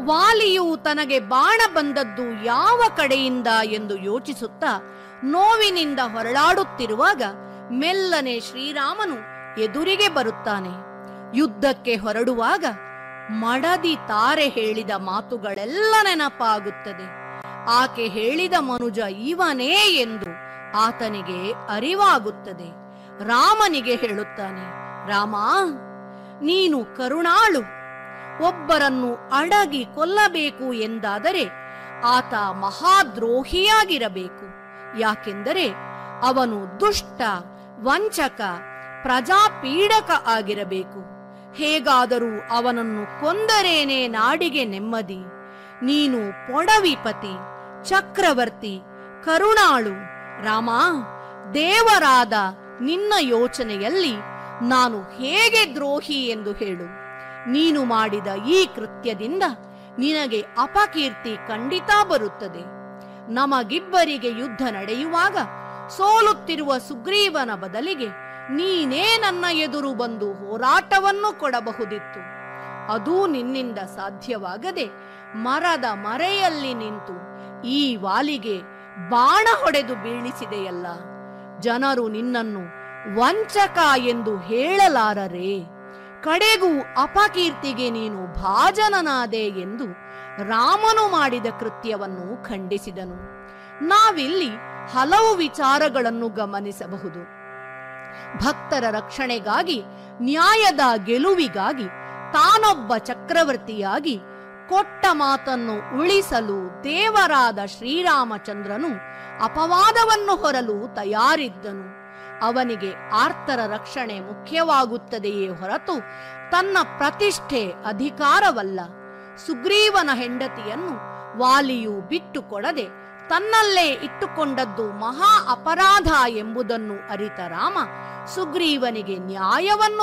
ವಾಲಿಯು ತನಗೆ ಬಾಣ ಬಂದದ್ದು ಯಾವ ಕಡೆಯಿಂದ ಎಂದು ಯೋಚಿಸುತ್ತಾ ನೋವಿನಿಂದ ಹೊರಳಾಡುತ್ತಿರುವಾಗ ಮೆಲ್ಲನೆ ಶ್ರೀರಾಮನು ಎದುರಿಗೆ ಬರುತ್ತಾನೆ ಯುದ್ಧಕ್ಕೆ ಹೊರಡುವಾಗ ಮಡದಿ ತಾರೆ ಹೇಳಿದ ಮಾತುಗಳೆಲ್ಲ ನೆನಪಾಗುತ್ತದೆ ಆಕೆ ಹೇಳಿದ ಮನುಜ ಇವನೇ ಎಂದು ಆತನಿಗೆ ಅರಿವಾಗುತ್ತದೆ ರಾಮನಿಗೆ ಹೇಳುತ್ತಾನೆ ರಾಮ ನೀನು ಕರುಣಾಳು ಒಬ್ಬರನ್ನು ಅಡಗಿ ಕೊಲ್ಲಬೇಕು ಎಂದಾದರೆ ಆತ ಮಹಾದ್ರೋಹಿಯಾಗಿರಬೇಕು ಯಾಕೆಂದರೆ ಅವನು ದುಷ್ಟ ವಂಚಕ ಪ್ರಜಾಪೀಡಕ ಆಗಿರಬೇಕು ಹೇಗಾದರೂ ಅವನನ್ನು ಕೊಂದರೇನೆ ನಾಡಿಗೆ ನೆಮ್ಮದಿ ನೀನು ಪೊಡವಿಪತಿ ಚಕ್ರವರ್ತಿ ಕರುಣಾಳು ರಾಮ ದೇವರಾದ ನಿನ್ನ ಯೋಚನೆಯಲ್ಲಿ ನಾನು ಹೇಗೆ ದ್ರೋಹಿ ಎಂದು ಹೇಳು ನೀನು ಮಾಡಿದ ಈ ಕೃತ್ಯದಿಂದ ನಿನಗೆ ಅಪಕೀರ್ತಿ ಖಂಡಿತ ಬರುತ್ತದೆ ನಮಗಿಬ್ಬರಿಗೆ ಯುದ್ಧ ನಡೆಯುವಾಗ ಸೋಲುತ್ತಿರುವ ಸುಗ್ರೀವನ ಬದಲಿಗೆ ನೀನೇ ನನ್ನ ಎದುರು ಬಂದು ಹೋರಾಟವನ್ನು ಕೊಡಬಹುದಿತ್ತು ಅದೂ ನಿನ್ನಿಂದ ಸಾಧ್ಯವಾಗದೆ ಮರದ ಮರೆಯಲ್ಲಿ ನಿಂತು ಈ ವಾಲಿಗೆ ಬಾಣ ಹೊಡೆದು ಬೀಳಿಸಿದೆಯಲ್ಲ ಜನರು ನಿನ್ನನ್ನು ವಂಚಕ ಎಂದು ಹೇಳಲಾರರೆ ಕಡೆಗೂ ಅಪಕೀರ್ತಿಗೆ ನೀನು ಭಾಜನನಾದೆ ಎಂದು ರಾಮನು ಮಾಡಿದ ಕೃತ್ಯವನ್ನು ಖಂಡಿಸಿದನು ನಾವಿಲ್ಲಿ ಹಲವು ವಿಚಾರಗಳನ್ನು ಗಮನಿಸಬಹುದು ಭಕ್ತರ ರಕ್ಷಣೆಗಾಗಿ ನ್ಯಾಯದ ಗೆಲುವಿಗಾಗಿ ತಾನೊಬ್ಬ ಚಕ್ರವರ್ತಿಯಾಗಿ ಕೊಟ್ಟ ಮಾತನ್ನು ಉಳಿಸಲು ದೇವರಾದ ಶ್ರೀರಾಮಚಂದ್ರನು ಅಪವಾದವನ್ನು ಹೊರಲು ತಯಾರಿದ್ದನು ಅವನಿಗೆ ಆರ್ತರ ರಕ್ಷಣೆ ಮುಖ್ಯವಾಗುತ್ತದೆಯೇ ಹೊರತು ತನ್ನ ಪ್ರತಿಷ್ಠೆ ಅಧಿಕಾರವಲ್ಲ ಸುಗ್ರೀವನ ಹೆಂಡತಿಯನ್ನು ವಾಲಿಯು ಬಿಟ್ಟುಕೊಡದೆ ತನ್ನಲ್ಲೇ ಇಟ್ಟುಕೊಂಡದ್ದು ಮಹಾ ಅಪರಾಧ ಎಂಬುದನ್ನು ಅರಿತ ರಾಮ ಸುಗ್ರೀವನಿಗೆ ನ್ಯಾಯವನ್ನು